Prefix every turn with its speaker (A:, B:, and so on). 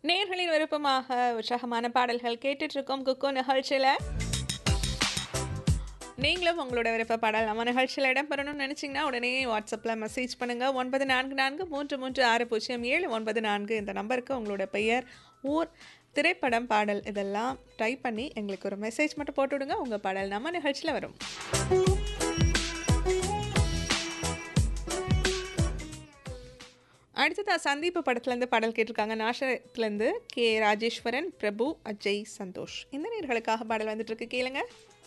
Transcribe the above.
A: நேர்களின் விருப்பமாக உற்சாகமான பாடல்கள் கேட்டுட்டு இருக்கோம் குக்கோ நிகழ்ச்சியில் நீங்களும் உங்களோட விருப்ப பாடல் நம்ம நிகழ்ச்சியில் இடம்பெறணும்னு நினச்சிங்கன்னா உடனே வாட்ஸ்அப்பில் மெசேஜ் பண்ணுங்கள் ஒன்பது நான்கு நான்கு மூன்று மூன்று ஆறு பூஜ்ஜியம் ஏழு ஒன்பது நான்கு இந்த நம்பருக்கு உங்களோட பெயர் ஊர் திரைப்படம் பாடல் இதெல்லாம் டைப் பண்ணி எங்களுக்கு ஒரு மெசேஜ் மட்டும் போட்டு விடுங்க உங்கள் பாடல் நம்ம நிகழ்ச்சியில் வரும் அடுத்ததா சந்தீப் படத்துலேருந்து பாடல் கேட்டிருக்காங்க நாசரத்துலேருந்து கே ராஜேஸ்வரன் பிரபு அஜய் சந்தோஷ் இந்த நேர்களுக்காக பாடல் வந்துட்டு இருக்கு கேளுங்க